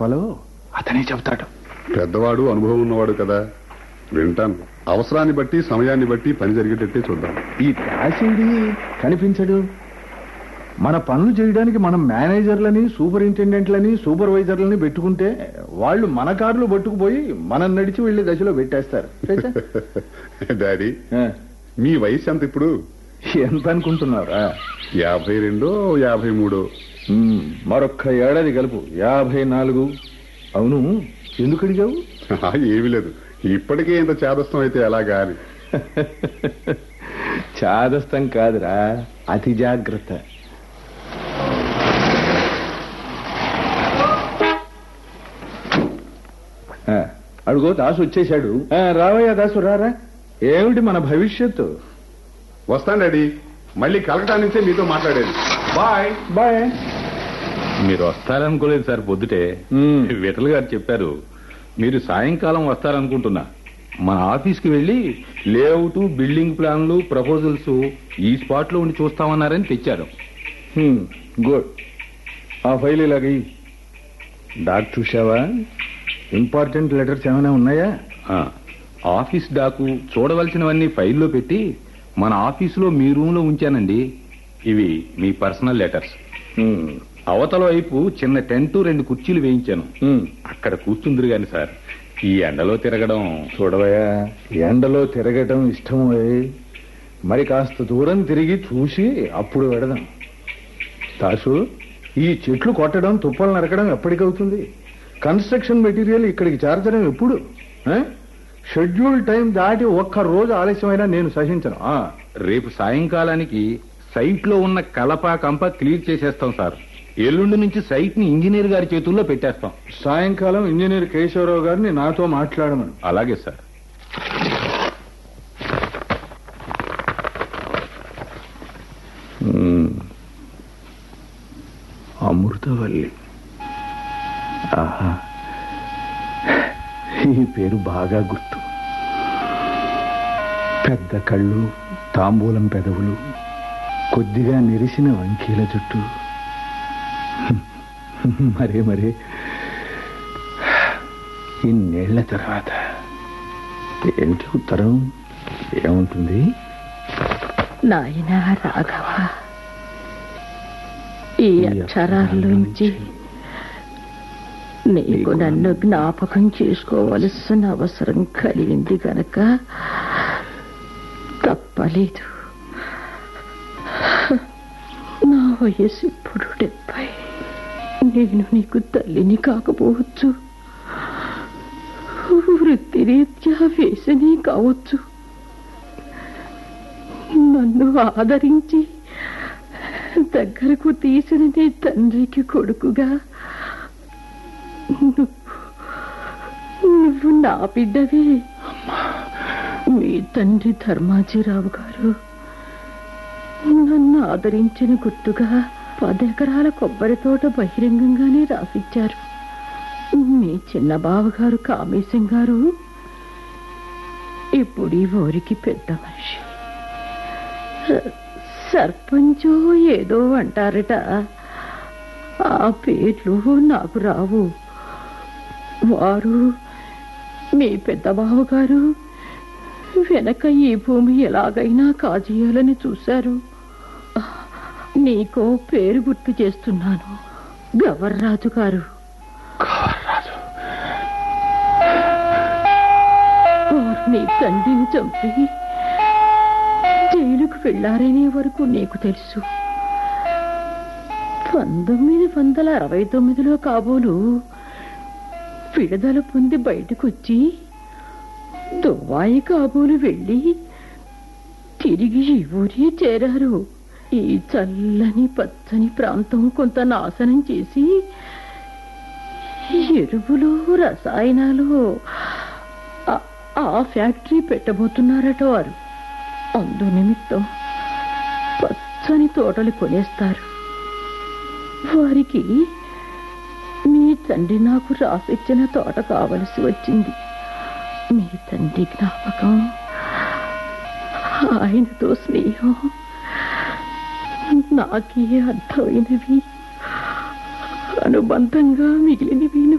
చెప్పాలో అతనే చెబుతాడు పెద్దవాడు అనుభవం ఉన్నవాడు కదా వింటాను అవసరాన్ని బట్టి సమయాన్ని బట్టి పని జరిగేటట్టే చూద్దాం ఈ దాసింది కనిపించడు మన పనులు చేయడానికి మనం మేనేజర్లని సూపరింటెండెంట్లని సూపర్వైజర్లని పెట్టుకుంటే వాళ్ళు మన కార్లు పట్టుకుపోయి మనం నడిచి వెళ్లి దశలో పెట్టేస్తారు తెలుసా? డాడీ ఆ, మీ వయసు ఎంత ఇప్పుడు ఎంత అనుకుంటున్నారా యాభై రెండో యాభై మూడో ఉమ్, మరొక్క ఏడాది కలుపు యాభై నాలుగు అవును ఎందుకు అడిగావు ఆ, ఏమీ లేదు ఇప్పటికే ఇంత చేదస్తం అయితే ఎలాగా అని చాదస్తం కాదురా అతి జాగ్రత్త ఆ, అడుగో దాసు వచ్చేశాడు ఆ, రావయ్యా దాసు రారా ఏమిటి మన భవిష్యత్తు వస్తాను డాడీ మళ్ళీ కలకటా నుంచే మీతో మాట్లాడేది బాయ్ బాయ్ మీరు వస్తారనుకోలేదు సార్ పొద్దుటే మ్మ్. విఠల్ గారు చెప్పారు మీరు సాయంకాలం వస్తారనుకుంటున్నా మన ఆఫీస్కి వెళ్ళి లేఅవుట్ బిల్డింగ్ ప్లాన్లు ప్రపోజల్స్ ఈ స్పాట్ లో ఉండి చూస్తామన్నారని తెచ్చారు హ్మ్, గుడ్ ఆ ఫైల్ ఇలాగ డాక్ చూసావా ఇంపార్టెంట్ లెటర్స్ ఏమైనా ఉన్నాయా ఆ, ఆఫీస్ డాకు చూడవలసినవన్నీ ఫైల్లో పెట్టి మన ఆఫీసులో మీ రూమ్ లో ఉంచానండి ఇవి మీ పర్సనల్ లెటర్స్ హ్మ్, అవతల వైపు చిన్న టెంట్ రెండు కుర్చీలు వేయించాను హ్మ్. అక్కడ కూర్చుందిరు గాని సార్ ఈ ఎండలో తిరగడం చూడవయ్యా ఎండలో తిరగటం ఇష్టమే మరి కాస్త దూరం తిరిగి చూసి అప్పుడు వెడదాం తాసు ఈ చెట్లు కొట్టడం తుప్పలు నరకడం ఎప్పటికవుతుంది కన్స్ట్రక్షన్ మెటీరియల్ ఇక్కడికి చేర్చడం ఎప్పుడు ఆ? షెడ్యూల్ టైం దాటి ఒక్క రోజు ఆలస్యమైనా నేను సహించను ఆ, రేపు సాయంకాలానికి సైట్ లో ఉన్న కలప కంప క్లియర్ చేసేస్తాం సార్ ఎల్లుండి నుంచి సైట్ ని ఇంజనీర్ గారి చేతుల్లో పెట్టేస్తాం సాయంకాలం ఇంజనీర్ కేశవరావు గారిని నాతో మాట్లాడమను అలాగే సార్ అమృతవల్లి ఆహా ఈ పేరు బాగా గుర్తు పెద్ద కళ్ళు తాంబూలం పెదవులు కొద్దిగా నెరిసిన వంకీల జుట్టు మరే మరే ఇన్నేళ్ల తర్వాత ఏమిటి ఉత్తరం ఏముంటుంది నాయనా రాఘవ ఈ అక్షరాల్లోంచి నీకు నన్ను జ్ఞాపకం చేసుకోవలసిన అవసరం కలిగింది గనక తప్పలేదు నా వయసు ఇప్పుడు డెబ్బై నేను నీకు తల్లిని కాకపోవచ్చు వృత్తిరీత్యా వేసని కావచ్చు నన్ను ఆదరించి దగ్గరకు తీసిన నీ తండ్రికి కొడుకుగా నువ్వు నువ్వు నా బిడ్డవే మీ తండ్రి ధర్మాజీరావు గారు నన్ను ఆదరించిన గుర్తుగా పదెకరాల కొబ్బరి తోట బహిరంగంగానే రాసిచ్చారు మీ చిన్న బావగారు కామేశం గారు ఇప్పుడు ఈ ఊరికి పెద్ద మనిషి సర్పంచో ఏదో అంటారట ఆ పేర్లు నాకు రావు వారు మీ పెద్ద బావగారు వెనక ఈ భూమి ఎలాగైనా కాజేయాలని చూశారు నీకో పేరు గుర్తు చేస్తున్నాను గవర్రాజు గారు వారు నీ తండ్రిని చంపి జైలుకు వెళ్ళారనే వరకు నీకు తెలుసు పంతొమ్మిది వందల అరవై తొమ్మిదిలో కాబోలు విడుదల పొంది బయటకు వచ్చి దుబాయి కాబోలు వెళ్ళి తిరిగి ఈ ఊరి చేరారు ఈ చల్లని పచ్చని ప్రాంతం కొంత నాశనం చేసి ఎరువులు రసాయనాలు ఆ- ఆ ఫ్యాక్టరీ పెట్టబోతున్నారట వారు అందు నిమిత్తం పచ్చని తోటలు కొనేస్తారు వారికి మీ తండ్రి నాకు రాసిచ్చిన తోట కావలసి వచ్చింది మీ తండ్రి జ్ఞాపకం ఆయనతో స్నేహం నాకే అర్థమైనవి అనుబంధంగా మిగిలినవి